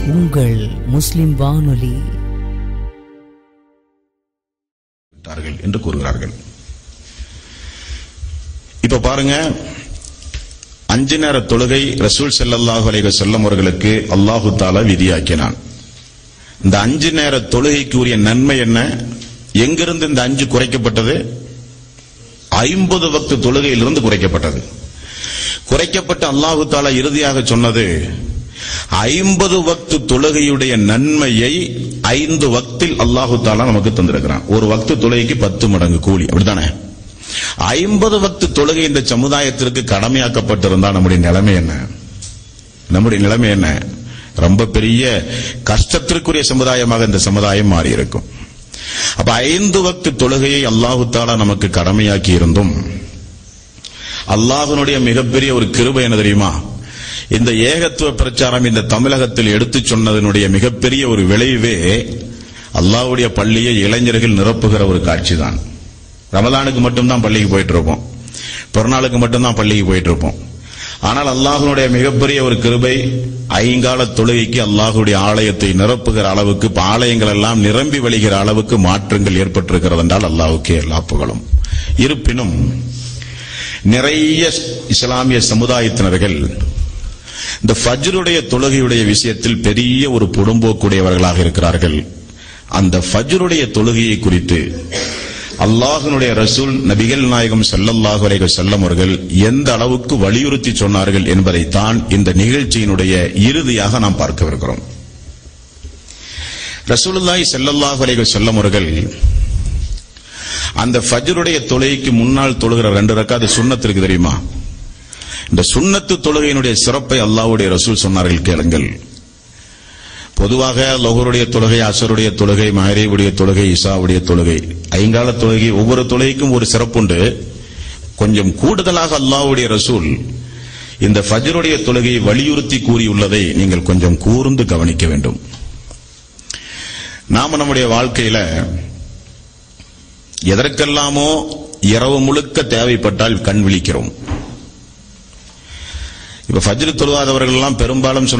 உங்கள் முஸ்லிம் வானொலி விட்டார்கள் என்று கூறுகிறார்கள் இப்ப பாருங்க அஞ்சு நேர தொழுகை ரசூல் ஸல்லல்லாஹு அலைஹி வஸல்லம் அவர்களுக்கு அல்லாஹு தாலா விதியாக்கினான் இந்த அஞ்சு நேர தொழுகைக்கு உரிய நன்மை என்ன எங்கிருந்து இந்த அஞ்சு குறைக்கப்பட்டது ஐம்பது வக்து தொழுகையிலிருந்து குறைக்கப்பட்டது குறைக்கப்பட்ட அல்லாஹு தாலா இறுதியாக சொன்னது ஐம்பது வக்து தொழுகையுடைய நன்மையை ஐந்து வக்தில் அல்லாஹு தாலா நமக்கு தந்திருக்கிறான் ஒரு வக்து தொழுகைக்கு பத்து மடங்கு கூலி அப்படித்தானே ஐம்பது வக்து தொழுகை இந்த சமுதாயத்திற்கு கடமையாக்கப்பட்டிருந்தா நம்முடைய நிலைமை என்ன நம்முடைய நிலைமை என்ன ரொம்ப பெரிய கஷ்டத்திற்குரிய சமுதாயமாக இந்த சமுதாயம் மாறி இருக்கும் அப்ப ஐந்து வக்து தொழுகையை அல்லாஹு தாலா நமக்கு கடமையாக்கி இருந்தும் அல்லாஹ்வினுடைய மிகப்பெரிய ஒரு கிருபை என்ன தெரியுமா இந்த ஏகத்துவ பிரச்சாரம் இந்த தமிழகத்தில் எடுத்துச் சொன்னதனுடைய மிகப்பெரிய ஒரு விளைவே அல்லாஹ்வுடைய பள்ளியை இளைஞர்கள் நிரப்புகிற ஒரு காட்சி தான் ரமலானுக்கு மட்டும்தான் பள்ளிக்கு போயிட்டு இருப்போம் பிறநாளுக்கு மட்டும்தான் பள்ளிக்கு போயிட்டு இருப்போம் ஆனால் அல்லாஹ்வுடைய மிகப்பெரிய ஒரு கிருபை ஐங்கால தொழுகைக்கு அல்லாஹ்வுடைய ஆலயத்தை நிரப்புகிற அளவுக்கு இப்ப ஆலயங்கள் எல்லாம் நிரம்பி வழிகிற அளவுக்கு மாற்றங்கள் ஏற்பட்டிருக்கிறது என்றால் அல்லாஹ்வுக்கே எல்லா புகழும் இருப்பினும் நிறைய இஸ்லாமிய சமுதாயத்தினர்கள் இந்த ஃபஜ்ருடைய தொழுகையுடைய விஷயத்தில் பெரிய ஒரு புறம்போக்குடையவர்களாக இருக்கிறார்கள் அந்த ஃபஜ்ருடைய தொழுகையை குறித்து அல்லாஹ்வினுடைய ரசூல் நபிகள் நாயகம் ஸல்லல்லாஹு அலைஹி வஸல்லம் அவர்கள் எந்த அளவுக்கு வலியுறுத்தி சொன்னார்கள் என்பதை தான் இந்த நிகழ்ச்சியினுடைய இறுதியாக நாம் பார்க்கவிருக்கிறோம் ரசூலுல்லாஹி ஸல்லல்லாஹு அலைஹி வஸல்லம் அவர்கள் அந்த ஃபஜ்ருடைய தொழுகைக்கு முன்னால் தொழுகிற ரெண்டு ரக்காத்து சுன்னத் இருக்கு தெரியுமா இந்த சுன்னத்து தொழுகையினுடைய சிறப்பை அல்லாஹ்வுடைய ரசூல் சொன்னார்கள் கேளுங்கள் பொதுவாக லொஹருடைய தொழுகை அசருடைய தொழுகை மஹரீவுடைய தொழுகை இசாவுடைய தொழுகை ஐங்கால தொழுகை ஒவ்வொரு தொழுகைக்கும் ஒரு சிறப்புண்டு கொஞ்சம் கூடுதலாக அல்லாஹ்வுடைய ரசூல் இந்த ஃபஜ்ருடைய தொழுகையை வலியுறுத்தி கூறியுள்ளதை நீங்கள் கொஞ்சம் கூர்ந்து கவனிக்க வேண்டும் நாம நம்முடைய வாழ்க்கையில எதற்கெல்லாமோ இரவு முழுக்க தேவைப்பட்டால் கண் விழிக்கிறோம் இப்ப ஃபஜ்ரு தொழுவாதவர்கள் எல்லாம் பெரும்பாலும்